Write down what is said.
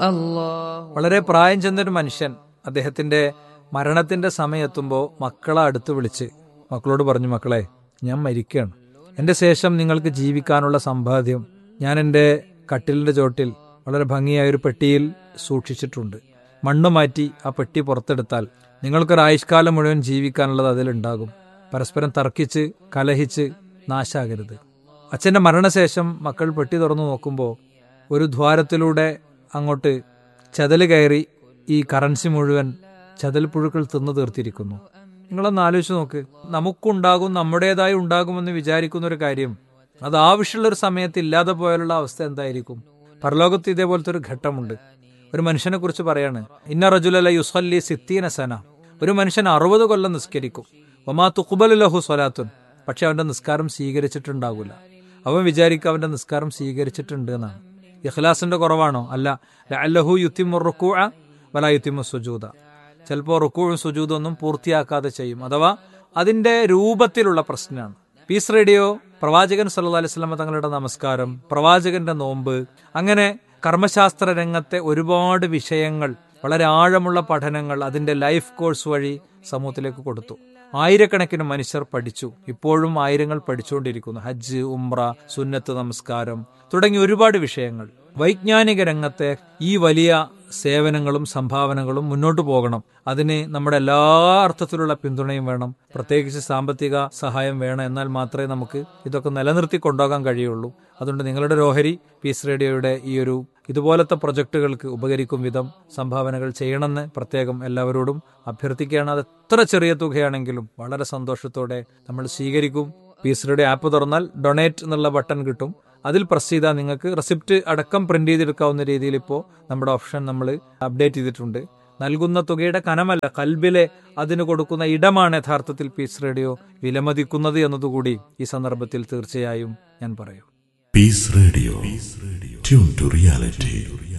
الله വളരെ പ്രായം ചെന്നൊരു മനുഷ്യൻ അദ്ദേഹത്തിന്റെ മരണത്തിന്റെ സമയമെത്തുമ്പോൾ മക്കളെ അടുത്ത് വിളിച്ച് മക്കളോട് പറഞ്ഞു മക്കളെ ഞാൻ മരിക്കുകയാണ് എൻ്റെ ശേഷം നിങ്ങൾക്ക് ജീവിക്കാനുള്ള സമ്പാദ്യം ഞാൻ എൻ്റെ കട്ടിലിൻ്റെ ചോട്ടിൽ വളരെ ഭംഗിയായ ഒരു പെട്ടിയിൽ സൂക്ഷിച്ചിട്ടുണ്ട് മണ്ണ് മാറ്റി ആ പെട്ടി പുറത്തെടുത്താൽ നിങ്ങൾക്കൊരു ആയുഷ്കാലം മുഴുവൻ ജീവിക്കാനുള്ളത് അതിലുണ്ടാകും പരസ്പരം തർക്കിച്ച് കലഹിച്ച് നാശാകരുത് അച്ഛൻ്റെ മരണശേഷം മക്കൾ പെട്ടി തുറന്നു നോക്കുമ്പോൾ ഒരു ദ്വാരത്തിലൂടെ അങ്ങോട്ട് ചതല് കയറി ഈ കറൻസി മുഴുവൻ ചതൽ പുഴുക്കൾ തിന്നു തീർത്തിരിക്കുന്നു നിങ്ങളൊന്ന് ആലോചിച്ച് നോക്ക് നമുക്കുണ്ടാകും നമ്മുടേതായി ഉണ്ടാകുമെന്ന് വിചാരിക്കുന്ന ഒരു കാര്യം അത് ആവശ്യമുള്ള ഒരു സമയത്ത് ഇല്ലാതെ പോയാലുള്ള അവസ്ഥ എന്തായിരിക്കും പരലോകത്ത് ഇതേപോലത്തെ ഒരു ഘട്ടമുണ്ട് ഒരു മനുഷ്യനെ കുറിച്ച് പറയാണ് ഇന്ന റജുലല യുസല്ലി സിത്തീന സന ഒരു മനുഷ്യൻ അറുപത് കൊല്ലം നിസ്കരിക്കും ഒമാ തുക്കുബൽ ലഹു സ്വലാത്തുൻ പക്ഷെ അവന്റെ നിസ്കാരം സ്വീകരിച്ചിട്ടുണ്ടാകില്ല അവൻ വിചാരിക്കും അവന്റെ നിസ്കാരം സ്വീകരിച്ചിട്ടുണ്ട് എന്നാണ് ഇഖ്ലാസിന്റെ കുറവാണോ അല്ല അല്ലഹു യുത്തിമു റുക്കൂ വല യുത്തിമു സുജൂദ ചിലപ്പോൾ റുക്കൂഴും സുജൂദും ഒന്നും പൂർത്തിയാക്കാതെ ചെയ്യും അഥവാ അതിന്റെ രൂപത്തിലുള്ള പ്രശ്നമാണ് പീസ് റേഡിയോ പ്രവാചകൻ സല്ലു അലൈഹി സ്വലമ തങ്ങളുടെ നമസ്കാരം പ്രവാചകന്റെ നോമ്പ് അങ്ങനെ കർമ്മശാസ്ത്ര രംഗത്തെ ഒരുപാട് വിഷയങ്ങൾ വളരെ ആഴമുള്ള പഠനങ്ങൾ അതിന്റെ ലൈഫ് കോഴ്സ് വഴി സമൂഹത്തിലേക്ക് കൊടുത്തു ആയിരക്കണക്കിന് മനുഷ്യർ പഠിച്ചു ഇപ്പോഴും ആയിരങ്ങൾ പഠിച്ചുകൊണ്ടിരിക്കുന്നു ഹജ്ജ് ഉംറ സുന്നത്ത് നമസ്കാരം തുടങ്ങി ഒരുപാട് വിഷയങ്ങൾ വൈജ്ഞാനിക രംഗത്തെ ഈ വലിയ സേവനങ്ങളും സംഭാവനകളും മുന്നോട്ട് പോകണം അതിന് നമ്മുടെ എല്ലാ അർത്ഥത്തിലുള്ള പിന്തുണയും വേണം പ്രത്യേകിച്ച് സാമ്പത്തിക സഹായം വേണം എന്നാൽ മാത്രമേ നമുക്ക് ഇതൊക്കെ നിലനിർത്തി കൊണ്ടുപോകാൻ കഴിയുള്ളൂ അതുകൊണ്ട് നിങ്ങളുടെ ഒരു ഓഹരി പീസ് റേഡിയോയുടെ ഈ ഒരു ഇതുപോലത്തെ പ്രൊജക്ടുകൾക്ക് ഉപകരിക്കും വിധം സംഭാവനകൾ ചെയ്യണമെന്ന് പ്രത്യേകം എല്ലാവരോടും അഭ്യർത്ഥിക്കുകയാണ് അത് എത്ര ചെറിയ തുകയാണെങ്കിലും വളരെ സന്തോഷത്തോടെ നമ്മൾ സ്വീകരിക്കും പീസ് റേഡിയോ ആപ്പ് തുറന്നാൽ ഡൊണേറ്റ് എന്നുള്ള ബട്ടൺ കിട്ടും അതിൽ പ്രസ് ചെയ്താൽ നിങ്ങൾക്ക് റെസിപ്റ്റ് അടക്കം പ്രിന്റ് ചെയ്തെടുക്കാവുന്ന രീതിയിൽ ഇപ്പോൾ നമ്മുടെ ഓപ്ഷൻ നമ്മൾ അപ്ഡേറ്റ് ചെയ്തിട്ടുണ്ട് നൽകുന്ന തുകയുടെ കനമല്ല കൽബിലെ അതിന് കൊടുക്കുന്ന ഇടമാണ് യഥാർത്ഥത്തിൽ പീസ് റേഡിയോ വിലമതിക്കുന്നത് എന്നതുകൂടി ഈ സന്ദർഭത്തിൽ തീർച്ചയായും ഞാൻ പറയും Peace Radio. Tune to reality.